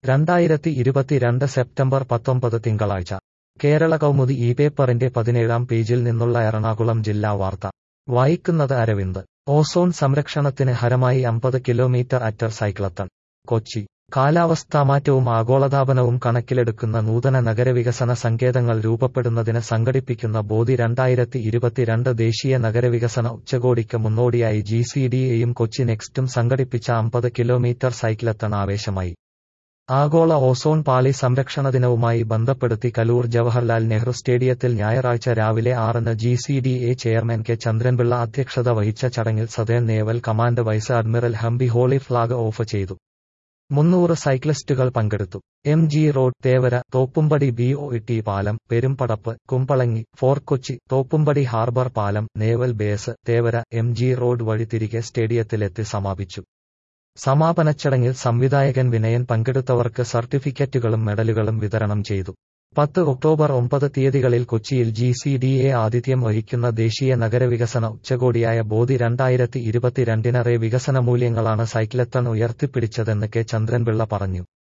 രണ്ടായിരത്തി ഇരുപത്തിരണ്ട് സെപ്റ്റംബർ പത്തൊമ്പത് തിങ്കളാഴ്ച കേരള കൗമുദി ഈ പേപ്പറിന്റെ പതിനേഴാം പേജിൽ നിന്നുള്ള എറണാകുളം ജില്ലാ വാർത്ത വായിക്കുന്നത് അരവിന്ദ് ഓസോൺ സംരക്ഷണത്തിന് ഹരമായി അമ്പത് കിലോമീറ്റർ അറ്റർ സൈക്ലത്തൺ കൊച്ചി കാലാവസ്ഥാമാറ്റവും ആഗോളതാപനവും കണക്കിലെടുക്കുന്ന നൂതന നഗരവികസന സങ്കേതങ്ങൾ രൂപപ്പെടുന്നതിന് സംഘടിപ്പിക്കുന്ന ബോധി രണ്ടായിരത്തി ഇരുപത്തിരണ്ട് ദേശീയ നഗരവികസന ഉച്ചകോടിക്ക് മുന്നോടിയായി ജി സി ഡി എയും കൊച്ചി നെക്സ്റ്റും സംഘടിപ്പിച്ച അമ്പത് കിലോമീറ്റർ സൈക്ലത്തൺ ആവേശമായി ആഗോള ഓസോൺ പാളി സംരക്ഷണ ദിനവുമായി ബന്ധപ്പെടുത്തി കലൂർ ജവഹർലാൽ നെഹ്റു സ്റ്റേഡിയത്തിൽ ഞായറാഴ്ച രാവിലെ ആറിന് G C D A chairman K Chandran Pillai അധ്യക്ഷത വഹിച്ച ചടങ്ങിൽ southern naval command vice admiral Hampiholi flag off ചെയ്തു മുന്നൂറ് സൈക്ലിസ്റ്റുകൾ പങ്കെടുത്തു M G road Thevara Thoppumpady B O T പാലം പെരുമ്പടപ്പ് കുമ്പളങ്ങി ഫോർട്ട് കൊച്ചി തോപ്പുംപടി ഹാർബർ പാലം naval base Thevara M G road വഴി തിരികെ സ്റ്റേഡിയത്തിലെത്തി സമാപിച്ചു സമാപന ചടങ്ങിൽ സംവിധായകൻ വിനയൻ പങ്കെടുത്തവർക്ക് സർട്ടിഫിക്കറ്റുകളും മെഡലുകളും വിതരണം ചെയ്തു പത്ത് ഒക്ടോബർ ഒമ്പത് തീയതികളിൽ കൊച്ചിയിൽ ജി സി ഡി എ ആതിഥ്യം വഹിക്കുന്ന ദേശീയ നഗരവികസന ഉച്ചകോടിയായ ബോധി രണ്ടായിരത്തി ഇരുപത്തിരണ്ടിനറെ വികസന മൂല്യങ്ങളാണ് സൈക്ലത്തൺ ഉയർത്തിപ്പിടിച്ചതെന്ന് കെ ചന്ദ്രൻപിള്ള പറഞ്ഞു